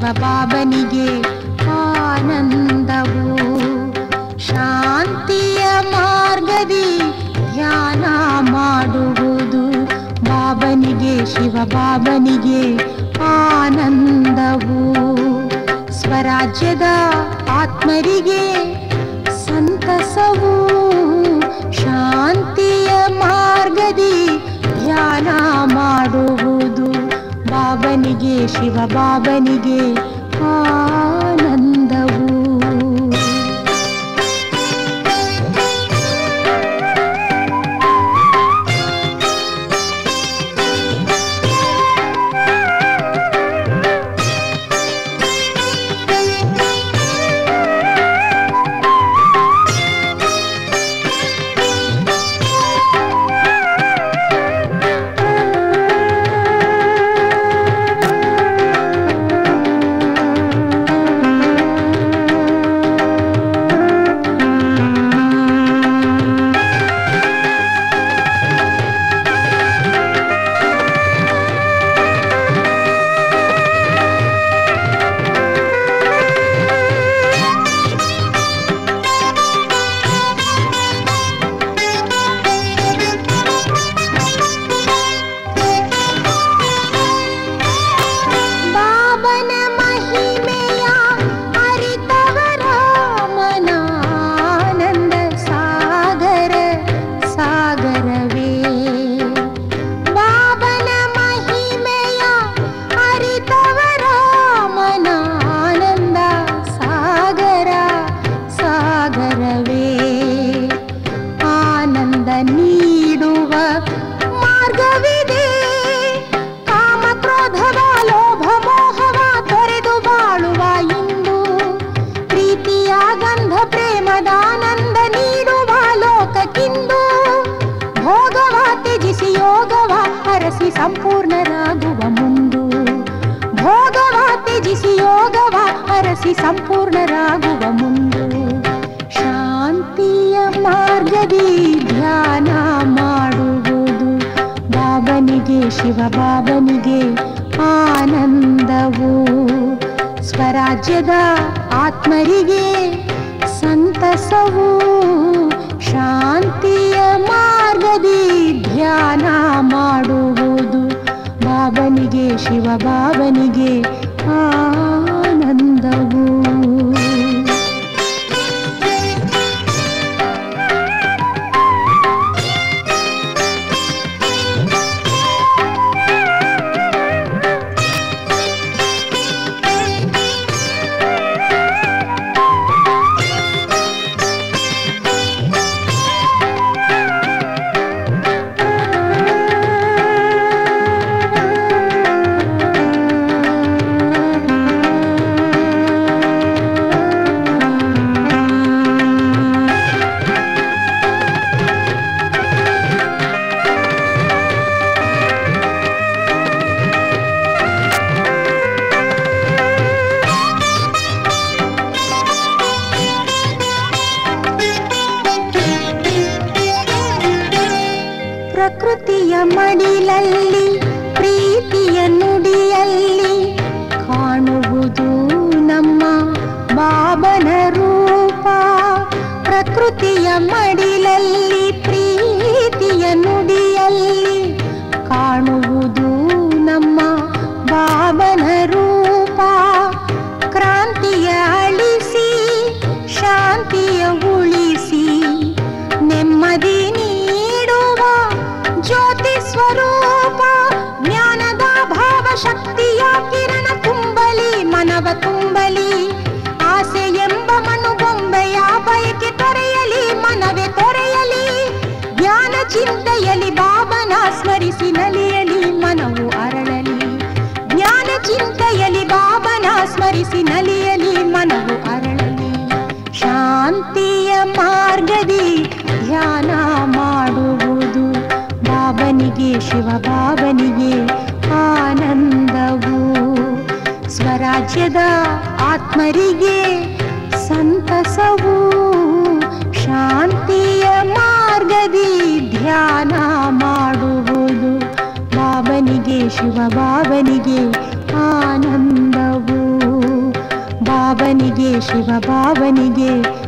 ಬಾಬನಿಗೆ ಆನಂದವು ಶಾಂತಿಯ ಮಾರ್ಗದಿ ಧ್ಯಾನ ಮಾಡುವುದು ಬಾಬನಿಗೆ ಶಿವ ಬಾಬನಿಗೆ ಆನಂದವು ಸ್ವರಾಜ್ಯದ ಆತ್ಮರಿಗೆ ಸಂತಸವು ಶಾಂತಿಯ ಮಾರ್ಗದಿ ಧ್ಯಾನ ಮಾಡುವುದು ಬಾಬನಿಗೆ ಶಿವ ಬಾಬನಿಗೆ ಆನಂದವು ಬಾಬನ ಮಹಿಮೆಯ ಅರಿತವರ ಮನಾನಂದ ಸಾಗರ ಸಾಗರವೇ ಬಾಬನ ಮಹಿಮೆಯ ಅರಿತವರ ಮನಾನಂದ ಸಾಗರ ಸಾಗರವೇ ಆನಂದ ನೀಡುವ ಮಾರ್ಗವಿದೆ ಕಾಮ ಕ್ರೋಧವ ಲೋಭ ಮೋಹವ ತೊರೆದು ಬಾಳುವ ಇಂದು ಪ್ರೀತಿಯ ಗಂಧ ಪ್ರೇಮದಾನಂದ ನೀಡುವ ಲೋಕಕ್ಕಿಂದು ಭೋಗವ ತ್ಯಜಿಸಿ ಯೋಗವ ಹರಸಿ ಸಂಪೂರ್ಣರಾಗುವ ಮುಂದು ಭೋಗವ ತ್ಯಜಿಸಿ ಯೋಗವ ಹರಸಿ ಸಂಪೂರ್ಣರಾಗುವ ಮುಂದು ಶಾಂತಿಯ ಮಾರ್ಗದಿ ಧ್ಯಾನ ಮಾಡುವುದು ಬಾಬನಿಗೆ ಶಿವ ಬಾಬನಿಗೆ ಆನಂದವು ಸ್ವರಾಜ್ಯದ ಆತ್ಮರಿಗೆ ಸಂತಸವು ಶಾಂತಿಯ ಮಾರ್ಗದಿ ಧ್ಯಾನ ಮಾಡುವುದು ಬಾಬನಿಗೆ ಶಿವ ಬಾಬನಿಗೆ ಆನಂದವು ಪ್ರಕೃತಿಯ ಮಡಿಲಲ್ಲಿ ಪ್ರೀತಿಯ ನುಡಿಯಲ್ಲಿ ಕಾಣುವುದು ನಮ್ಮ ಬಾಬನ ರೂಪ ಪ್ರಕೃತಿಯ ಮಡಿಲಲ್ಲಿ ಪ್ರೀತಿಯ ನುಡಿಯಲ್ಲಿ ಕಾಣುವುದು ನಮ್ಮ ಬಾಬನ ರೂಪ ಕ್ರಾಂತಿಯ ಅಳಿಸಿ ಶಾಂತಿಯ ಉಳಿಸಿ ನೆಮ್ಮದಿ ನೀಡುವ ಜ್ಯೋತಿ ಸ್ವರೂಪ ಜ್ಞಾನದ ಭಾವ ಶಕ್ತಿಯ ಕಿರಣ ತುಂಬಲಿ ಮನವ ತುಂಬಲಿ ಆಸೆ ಎಂಬ ಮನುಬೊಂಬೆಯ ಬಯಕೆ ತೊರೆಯಲಿ ಮನವೇ ತೊರೆಯಲಿ ಜ್ಞಾನ ಚಿಂತೆಯಲಿ ಬಾಬನ ಸ್ಮರಿಸಿ ನಲಿಯಲಿ ಮನವು ಅರಳಲಿ ಜ್ಞಾನ ಚಿಂತೆಯಲಿ ಬಾಬನ ಸ್ಮರಿಸಿ ನಲಿಯಲಿ ಮನವು ಅರಳಲಿ ಶಾಂತಿಯ ಮಾರ್ಗದಿ ಧ್ಯಾನ ಮಾಡುವುದು ಬಾಬನಿಗೆ ಶಿವ ಬಾಬನಿಗೆ ಆನಂದವು ಸ್ವರಾಜ್ಯದ ಆತ್ಮರಿಗೆ ಸಂತಸವು ಶಾಂತಿಯ ಮಾರ್ಗದಿ ಧ್ಯಾನ ಮಾಡುವುದು ಬಾಬನಿಗೆ ಶಿವ ಬಾಬನಿಗೆ ಆನಂದವು ಭಾವನಿಗೆ ಶಿವ ಭಾವನಿಗೆ